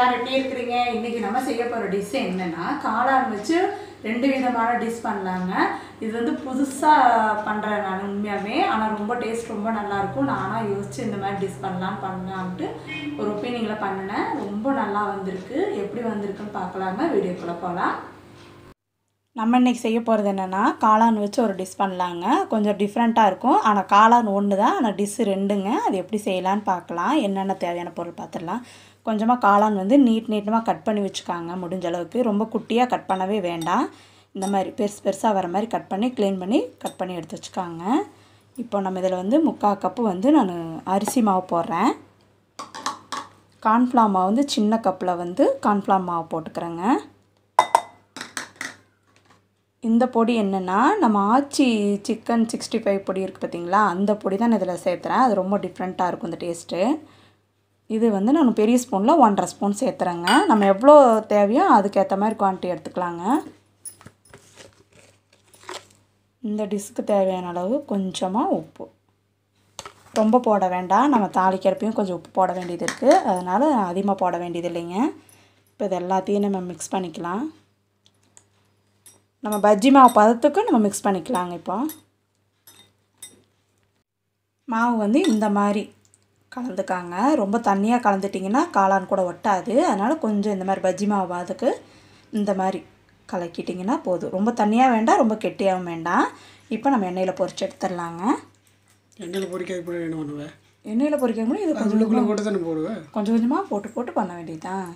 எல்லாரும் எப்படி இருக்கிறீங்க இன்னைக்கு நம்ம செய்ய போகிற டிஷ் என்னன்னா காளான் வச்சு ரெண்டு விதமான டிஷ் பண்ணலாங்க இது வந்து புதுசாக பண்ணுறேன் நான் உண்மையாகவே ஆனால் ரொம்ப டேஸ்ட் ரொம்ப நல்லா இருக்கும் நானாக யோசிச்சு இந்த மாதிரி டிஷ் பண்ணலாம் பண்ணலான்ட்டு ஒரு ஒப்பீனியனில் பண்ணினேன் ரொம்ப நல்லா வந்திருக்கு எப்படி வந்திருக்குன்னு பார்க்கலாங்க வீடியோக்குள்ளே போகலாம் நம்ம இன்னைக்கு செய்ய போகிறது என்னென்னா காளான் வச்சு ஒரு டிஷ் பண்ணலாங்க கொஞ்சம் டிஃப்ரெண்ட்டாக இருக்கும் ஆனால் காளான் ஒன்று தான் ஆனால் டிஷ்ஷு ரெண்டுங்க அது எப்படி செய்யலான்னு பார்க்கலாம் என்னென்ன தேவையான பொருள் பார்த்துடலாம் கொஞ்சமாக காளான் வந்து நீட் நீட்டமாக கட் பண்ணி வச்சுக்காங்க முடிஞ்ச அளவுக்கு ரொம்ப குட்டியாக கட் பண்ணவே வேண்டாம் இந்த மாதிரி பெருசு பெருசாக வர மாதிரி கட் பண்ணி க்ளீன் பண்ணி கட் பண்ணி எடுத்து வச்சுக்காங்க இப்போ நம்ம இதில் வந்து முக்கால் கப்பு வந்து நான் அரிசி மாவு போடுறேன் கார்ன்ஃப்ளவர் மாவு வந்து சின்ன கப்பில் வந்து கார்ன்ஃப்ளவர் மாவு போட்டுக்கிறேங்க இந்த பொடி என்னென்னா நம்ம ஆச்சி சிக்கன் சிக்ஸ்டி ஃபைவ் பொடி இருக்குது பார்த்தீங்களா அந்த பொடி தான் நான் இதில் சேர்த்துறேன் அது ரொம்ப டிஃப்ரெண்ட்டாக இருக்கும் இந்த டேஸ்ட்டு இது வந்து நான் பெரிய ஸ்பூனில் ஒன்றரை ஸ்பூன் சேர்த்துறேங்க நம்ம எவ்வளோ தேவையோ அதுக்கேற்ற மாதிரி குவான்டிட்டி எடுத்துக்கலாங்க இந்த டிஷ்க்கு தேவையான அளவு கொஞ்சமாக உப்பு ரொம்ப போட வேண்டாம் நம்ம தாளிக்கிறப்பையும் கொஞ்சம் உப்பு போட வேண்டியது இருக்குது அதனால் அதிகமாக போட வேண்டியது இல்லைங்க இப்போ இது எல்லாத்தையும் நம்ம மிக்ஸ் பண்ணிக்கலாம் நம்ம பஜ்ஜி மாவு பதத்துக்கு நம்ம மிக்ஸ் பண்ணிக்கலாங்க இப்போ மாவு வந்து இந்த மாதிரி கலந்துக்காங்க ரொம்ப தண்ணியாக கலந்துட்டிங்கன்னா காளான் கூட ஒட்டாது அதனால் கொஞ்சம் இந்த மாதிரி பஜ்ஜி மாவு பதத்துக்கு இந்த மாதிரி கலக்கிட்டிங்கன்னா போதும் ரொம்ப தண்ணியாக வேண்டாம் ரொம்ப கெட்டியாகவும் வேண்டாம் இப்போ நம்ம எண்ணெயில் பொரிச்சு எடுத்துடலாங்க எண்ணெயில் பொரிக்காது போட என்ன பண்ணுவேன் எண்ணெயில் பொரிக்க கூட இது கொஞ்சம் உள்ளுக்குள்ளே போட்டு தானே போடுவேன் கொஞ்சம் கொஞ்சமாக போட்டு போட்டு பண்ண வேண்டியதுதான்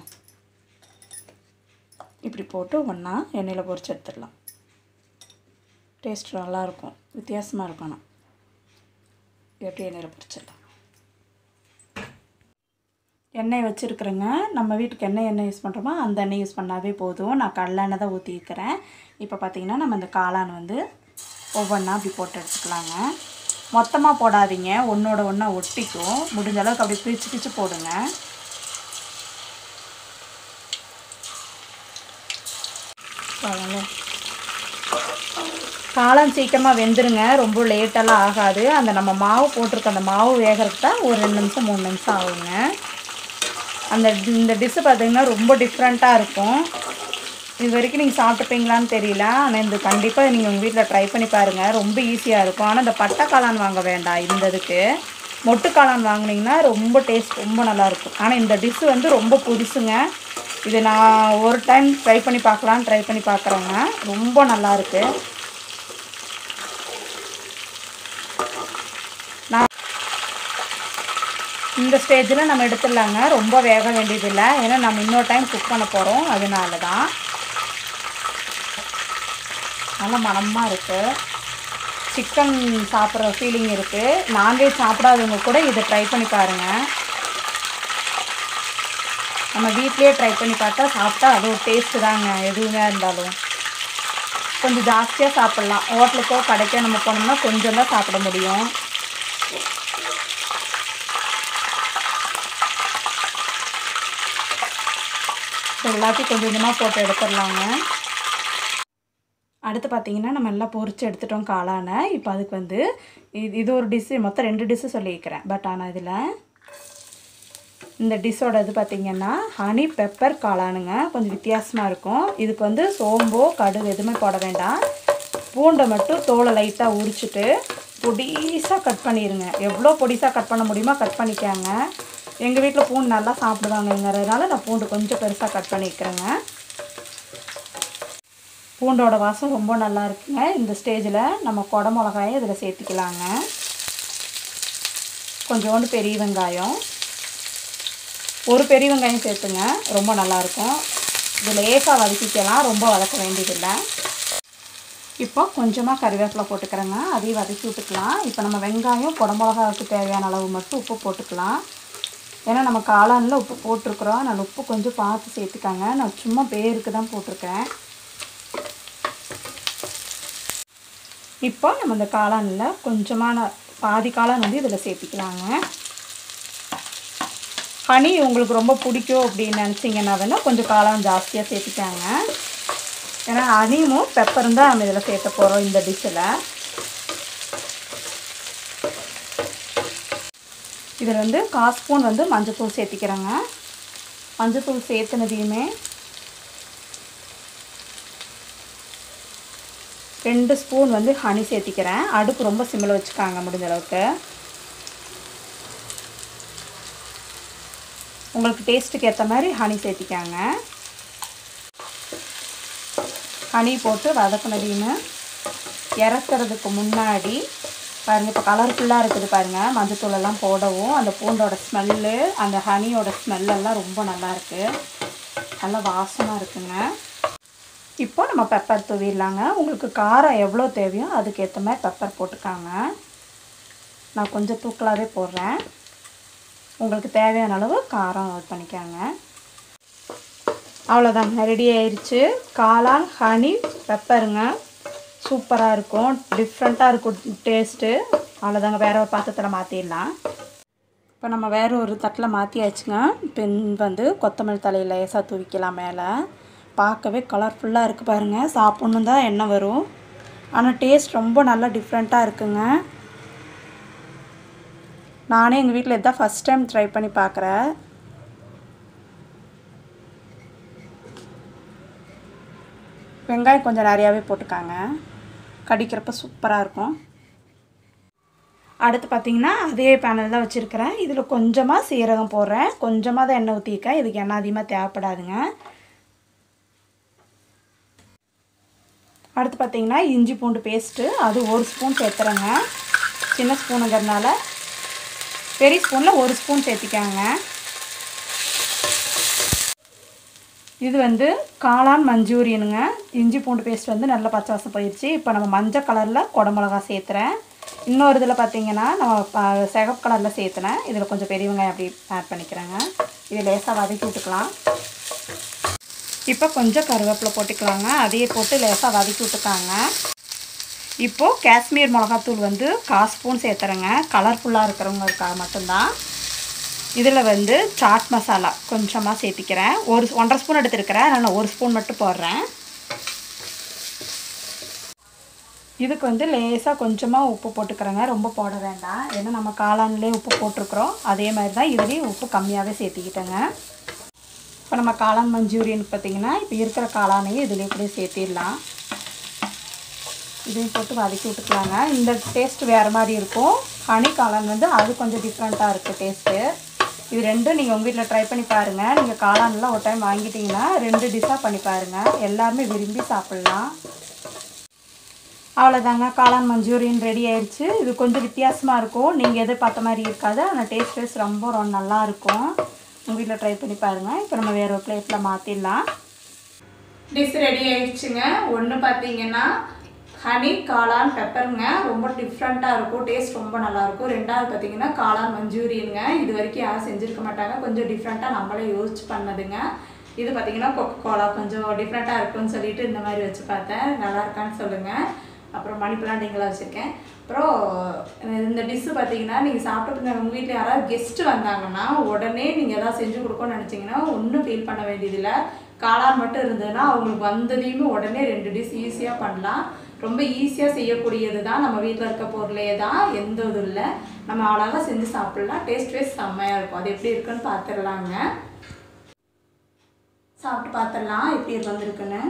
இப்படி போட்டு ஒன்றா எண்ணெயில் பொரிச்சு எடுத்துடலாம் டேஸ்ட் நல்லாயிருக்கும் வித்தியாசமாக இருக்கும் ஆனால் எப்படி எண்ணெயில் பொரிச்சிடலாம் எண்ணெய் வச்சுருக்குறேங்க நம்ம வீட்டுக்கு என்ன எண்ணெய் யூஸ் பண்ணுறோமோ அந்த எண்ணெய் யூஸ் பண்ணாவே போதும் நான் கடல எண்ணெய் தான் ஊற்றிக்கிறேன் இப்போ பார்த்தீங்கன்னா நம்ம இந்த காளான் வந்து ஒவ்வொன்றா அப்படி போட்டு எடுத்துக்கலாங்க மொத்தமாக போடாதீங்க ஒன்றோட ஒன்றா ஒட்டிக்கும் முடிஞ்ச அளவுக்கு அப்படி பிரித்து பிரித்து போடுங்க பாருங்களேன் காளான் சீக்கிரமாக வெந்துருங்க ரொம்ப லேட்டெல்லாம் ஆகாது அந்த நம்ம மாவு போட்டிருக்க அந்த மாவு வேகிறதுக்கு தான் ஒரு ரெண்டு நிமிஷம் மூணு நிமிஷம் ஆகுங்க அந்த இந்த டிஷ்ஷு பார்த்தீங்கன்னா ரொம்ப டிஃப்ரெண்ட்டாக இருக்கும் இது வரைக்கும் நீங்கள் சாப்பிட்டுப்பீங்களான்னு தெரியல ஆனால் இந்த கண்டிப்பாக நீங்கள் உங்கள் வீட்டில் ட்ரை பண்ணி பாருங்கள் ரொம்ப ஈஸியாக இருக்கும் ஆனால் இந்த பட்டை காளான் வாங்க வேண்டாம் இந்த இதுக்கு மொட்டு காளான் வாங்கினீங்கன்னா ரொம்ப டேஸ்ட் ரொம்ப நல்லாயிருக்கும் ஆனால் இந்த டிஷ்ஷு வந்து ரொம்ப புதுசுங்க இது நான் ஒரு டைம் ட்ரை பண்ணி பார்க்கலான்னு ட்ரை பண்ணி பார்க்குறேங்க ரொம்ப நல்லாயிருக்கு நான் இந்த ஸ்டேஜில் நம்ம எடுத்துடலாங்க ரொம்ப வேக வேண்டியதில்லை ஏன்னா நம்ம இன்னொரு டைம் குக் பண்ண போகிறோம் அதனால தான் நல்ல மணமாக இருக்குது சிக்கன் சாப்பிட்ற ஃபீலிங் இருக்குது நான்வெஜ் சாப்பிடாதவங்க கூட இதை ட்ரை பண்ணி பாருங்கள் நம்ம வீட்லேயே ட்ரை பண்ணி பார்த்தா சாப்பிட்டா அது ஒரு டேஸ்ட்டு தாங்க எதுவுமே இருந்தாலும் கொஞ்சம் ஜாஸ்தியாக சாப்பிட்லாம் ஹோட்டலுக்கோ கடைக்கோ நம்ம போனோம்னா கொஞ்சம் தான் சாப்பிட முடியும் எல்லாத்தையும் கொஞ்சம் கொஞ்சமாக போட்டு எடுத்துடலாங்க அடுத்து பார்த்தீங்கன்னா நம்ம எல்லாம் பொரிச்சு எடுத்துட்டோம் காளானை இப்போ அதுக்கு வந்து இது இது ஒரு டிஷ்ஷு மொத்தம் ரெண்டு டிஷ்ஷு சொல்லியிருக்கிறேன் பட் ஆனால் இதில் இந்த டிஷ்ஷோட இது பார்த்திங்கன்னா ஹனி பெப்பர் காளானுங்க கொஞ்சம் வித்தியாசமாக இருக்கும் இதுக்கு வந்து சோம்போ கடுகு எதுவுமே போட வேண்டாம் பூண்டை மட்டும் தோலை லைட்டாக உரிச்சிட்டு பொடிசாக கட் பண்ணிடுங்க எவ்வளோ பொடிசாக கட் பண்ண முடியுமோ கட் பண்ணிக்காங்க எங்கள் வீட்டில் பூண்டு நல்லா சாப்பிடுவாங்கங்கிறதுனால நான் பூண்டு கொஞ்சம் பெருசாக கட் பண்ணிக்கிறேங்க பூண்டோட வாசம் ரொம்ப நல்லா இருக்குங்க இந்த ஸ்டேஜில் நம்ம கொடை மிளகாயை இதில் சேர்த்துக்கலாங்க கொஞ்சோண்டு பெரிய வெங்காயம் ஒரு பெரிய வெங்காயம் சேர்த்துங்க ரொம்ப நல்லாயிருக்கும் இது லேசாக வதக்கிக்கலாம் ரொம்ப வதக்க வேண்டியதில்லை இப்போ கொஞ்சமாக கறிவேப்பிலை போட்டுக்கிறேங்க அதையும் வதக்கி விட்டுக்கலாம் இப்போ நம்ம வெங்காயம் குடமிளகாவுக்கு தேவையான அளவு மட்டும் உப்பு போட்டுக்கலாம் ஏன்னா நம்ம காளானில் உப்பு போட்டிருக்குறோம் நான் உப்பு கொஞ்சம் பார்த்து சேர்த்துக்காங்க நான் சும்மா பேருக்கு தான் போட்டிருக்கேன் இப்போ நம்ம இந்த காளானில் கொஞ்சமான பாதி காளான் வந்து இதில் சேர்த்திக்கலாங்க ஹனி உங்களுக்கு ரொம்ப பிடிக்கும் அப்படின்னு நினச்சிங்கன்னா வேணால் கொஞ்சம் காளான் ஜாஸ்தியாக சேர்த்துக்காங்க ஏன்னா ஹனியும் பெப்பரும் தான் நம்ம இதில் சேர்த்த போகிறோம் இந்த டிஷ்ஷில் இதில் வந்து கால் ஸ்பூன் வந்து மஞ்சள்தூள் சேர்த்திக்கிறேங்க மஞ்சத்தூள் சேர்த்துனதையுமே ரெண்டு ஸ்பூன் வந்து ஹனி சேர்த்திக்கிறேன் அடுப்பு ரொம்ப சிம்மில் வச்சுக்காங்க முடிஞ்ச அளவுக்கு உங்களுக்கு டேஸ்ட்டுக்கு ஏற்ற மாதிரி ஹனி சேர்த்திக்காங்க ஹனி போட்டு வதக்குனதையுமே இறக்குறதுக்கு முன்னாடி பாருங்கள் இப்போ கலர்ஃபுல்லாக இருக்குது பாருங்கள் மஞ்சத்தூள் எல்லாம் போடவும் அந்த பூண்டோட ஸ்மெல்லு அந்த ஹனியோட ஸ்மெல்லெல்லாம் ரொம்ப நல்லா இருக்குது நல்லா வாசமாக இருக்குங்க இப்போ நம்ம பெப்பர் தூவிடலாங்க உங்களுக்கு காரம் எவ்வளோ தேவையோ அதுக்கேற்ற மாதிரி பெப்பர் போட்டுக்காங்க நான் கொஞ்சம் தூக்கலாகவே போடுறேன் உங்களுக்கு தேவையான அளவு காரம் ஆட் பண்ணிக்காங்க அவ்வளோதாங்க ரெடி ஆயிடுச்சு காளான் ஹனி பெப்பருங்க சூப்பராக இருக்கும் டிஃப்ரெண்ட்டாக இருக்கும் டேஸ்ட்டு அவ்வளோதாங்க வேற ஒரு பாத்திரத்தில் மாற்றிடலாம் இப்போ நம்ம வேற ஒரு தட்டில் மாற்றியாச்சுங்க பின் வந்து கொத்தமல்லி தலையில் லேசாக தூவிக்கலாம் மேலே பார்க்கவே கலர்ஃபுல்லாக இருக்குது பாருங்கள் சாப்பிட்ணும் தான் எண்ணெய் வரும் ஆனால் டேஸ்ட் ரொம்ப நல்லா டிஃப்ரெண்ட்டாக இருக்குங்க நானே எங்கள் வீட்டில் இதான் ஃபஸ்ட் டைம் ட்ரை பண்ணி பார்க்குறேன் வெங்காயம் கொஞ்சம் நிறையாவே போட்டுக்காங்க கடிக்கிறப்ப சூப்பராக இருக்கும் அடுத்து பார்த்தீங்கன்னா அதே பேனல் தான் வச்சுருக்கிறேன் இதில் கொஞ்சமாக சீரகம் போடுறேன் கொஞ்சமாக தான் எண்ணெய் ஊற்றிருக்கேன் இதுக்கு எண்ணெய் அதிகமாக தேவைப்படாதுங்க அடுத்து பார்த்தீங்கன்னா இஞ்சி பூண்டு பேஸ்ட்டு அது ஒரு ஸ்பூன் சேர்த்துறேங்க சின்ன ஸ்பூனுங்கிறதுனால பெரிய ஸ்பூனில் ஒரு ஸ்பூன் சேர்த்திக்காங்க இது வந்து காளான் மஞ்சூரியனுங்க இஞ்சி பூண்டு பேஸ்ட் வந்து நல்ல பச்சை வாசம் போயிடுச்சு இப்போ நம்ம மஞ்சள் கலரில் குடமிளகா சேர்த்துறேன் இன்னொரு இதில் பார்த்தீங்கன்னா நம்ம ப- சிகப்பு கலரில் சேர்த்துனேன் இதில் கொஞ்சம் பெரிய வெங்காயம் அப்படி ஆட் பண்ணிக்கிறேங்க இது லேசாக வதக்கி விட்டுக்கலாம் இப்போ கொஞ்சம் கருவேப்பிலை போட்டுக்கலாங்க அதையே போட்டு லேசாக வதக்கி விட்டுக்காங்க இப்போது காஷ்மீர் மிளகாத்தூள் வந்து கால் ஸ்பூன் சேர்த்துறேங்க கலர்ஃபுல்லாக இருக்கிறவங்களுக்காக மட்டும்தான் இதில் வந்து சாட் மசாலா கொஞ்சமாக சேர்த்திக்கிறேன் ஒரு ஒன்றரை ஸ்பூன் எடுத்துருக்கிறேன் அதனால் நான் ஒரு ஸ்பூன் மட்டும் போடுறேன் இதுக்கு வந்து லேசாக கொஞ்சமாக உப்பு போட்டுக்கிறேங்க ரொம்ப போட வேண்டாம் ஏன்னா நம்ம காளான்லேயே உப்பு போட்டிருக்கிறோம் அதே மாதிரி தான் இதுலேயும் உப்பு கம்மியாகவே சேர்த்திக்கிட்டேங்க இப்போ நம்ம காளான் மஞ்சூரியன் பார்த்தீங்கன்னா இப்போ இருக்கிற காளானையும் இதுலேயே கூட சேர்த்திடலாம் இதையும் போட்டு வதக்கி விட்டுக்கலாங்க இந்த டேஸ்ட் வேறு மாதிரி இருக்கும் ஹனி காளான் வந்து அது கொஞ்சம் டிஃப்ரெண்ட்டாக இருக்குது டேஸ்ட்டு இது ரெண்டும் நீங்கள் உங்கள் வீட்டில் ட்ரை பண்ணி பாருங்கள் நீங்கள் காளான்லாம் ஒரு டைம் வாங்கிட்டீங்கன்னா ரெண்டு டிஷ்ஷாக பண்ணி பாருங்கள் எல்லாருமே விரும்பி சாப்பிட்லாம் அவ்வளோதாங்க காளான் மஞ்சூரியன் ரெடி ஆயிடுச்சு இது கொஞ்சம் வித்தியாசமாக இருக்கும் நீங்கள் எதிர்பார்த்த மாதிரி இருக்காது ஆனால் டேஸ்ட் வைஸ் ரொம்ப ரொம்ப நல்லா இருக்கும் உங்கள் வீட்டில் ட்ரை பண்ணி பாருங்கள் இப்போ நம்ம வேறு ஒரு பிளேட்டில் மாற்றிடலாம் டிஷ் ரெடி ஆயிடுச்சுங்க ஒன்று பார்த்தீங்கன்னா ஹனி காளான் பெப்பருங்க ரொம்ப டிஃப்ரெண்ட்டாக இருக்கும் டேஸ்ட் ரொம்ப நல்லா இருக்கும் ரெண்டாவது பார்த்தீங்கன்னா காளான் மஞ்சூரியனுங்க இது வரைக்கும் யாரும் செஞ்சுருக்க மாட்டாங்க கொஞ்சம் டிஃப்ரெண்ட்டாக நம்மளே யோசிச்சு பண்ணதுங்க இது பார்த்தீங்கன்னா கொக்கோ கோலா கொஞ்சம் டிஃப்ரெண்ட்டாக இருக்கும்னு சொல்லிட்டு இந்த மாதிரி வச்சு பார்த்தேன் நல்லா இருக்கான்னு சொல்லுங்கள் அப்புறம் மணி பிளான்டிங்கெலாம் வச்சுருக்கேன் அப்புறம் இந்த டிஷ்ஷு பார்த்தீங்கன்னா நீங்கள் சாப்பிட்டு உங்கள் வீட்டில் யாராவது கெஸ்ட்டு வந்தாங்கன்னா உடனே நீங்கள் எதாவது செஞ்சு கொடுக்கணும்னு நினச்சிங்கன்னா ஒன்றும் ஃபீல் பண்ண வேண்டியதில்லை காளான் மட்டும் இருந்ததுன்னா அவங்களுக்கு வந்ததையுமே உடனே ரெண்டு டிஷ் ஈஸியாக பண்ணலாம் ரொம்ப ஈஸியாக செய்யக்கூடியது தான் நம்ம வீட்டில் இருக்க பொருளே தான் எந்த இதுவும் இல்லை நம்ம அழகாக செஞ்சு சாப்பிட்லாம் டேஸ்ட் வைஸ் செம்மையாக இருக்கும் அது எப்படி இருக்குன்னு பார்த்துடலாங்க சாப்பிட்டு பார்த்துடலாம் எப்படி இது வந்திருக்குன்னு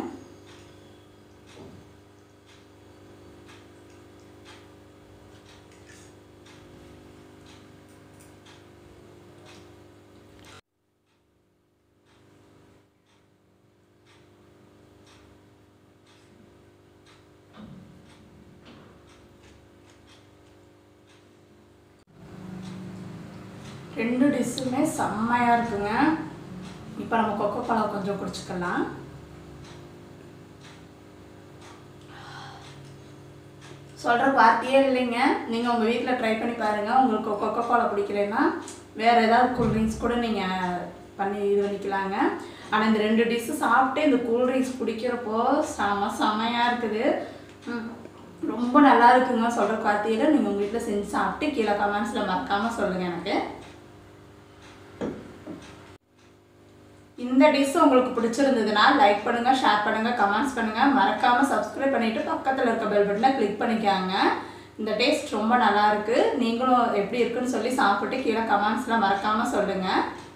ரெண்டு டிஷ்ஷுமே செம்மையாக இருக்குங்க இப்போ நம்ம கொக்கோ கோலா கொஞ்சம் குடிச்சுக்கலாம் சொல்கிற வார்த்தையே இல்லைங்க நீங்கள் உங்கள் வீட்டில் ட்ரை பண்ணி பாருங்கள் உங்களுக்கு கொக்கோ கோலா பிடிக்கலன்னா வேறு ஏதாவது கூல்ட்ரிங்க்ஸ் கூட நீங்கள் பண்ணி இது பண்ணிக்கலாங்க ஆனால் இந்த ரெண்டு டிஷ்ஷு சாப்பிட்டு இந்த கூல்ட்ரிங்க்ஸ் குடிக்கிறப்போ செம செமையாக இருக்குது ம், ரொம்ப நல்லா இருக்குங்க சொல்கிற வார்த்தையில் நீங்கள் உங்கள் வீட்டில் செஞ்சு சாப்பிட்டு கீழே கமெண்ட்ஸில் மறக்காமல் சொல்லுங்கள் எனக்கு இந்த டிஷ் உங்களுக்கு பிடிச்சிருந்ததுன்னா லைக் பண்ணுங்க ஷேர் பண்ணுங்க கமெண்ட்ஸ் பண்ணுங்க மறக்காம சப்ஸ்கிரைப் பண்ணிட்டு பக்கத்துல இருக்க பெல் பட்டனை கிளிக் பண்ணிக்காங்க இந்த டேஸ்ட் ரொம்ப நல்லா இருக்கு நீங்களும் எப்படி இருக்குன்னு சொல்லி சாப்பிட்டு கீழே கமெண்ட்ஸ்ல மறக்காம சொல்லுங்க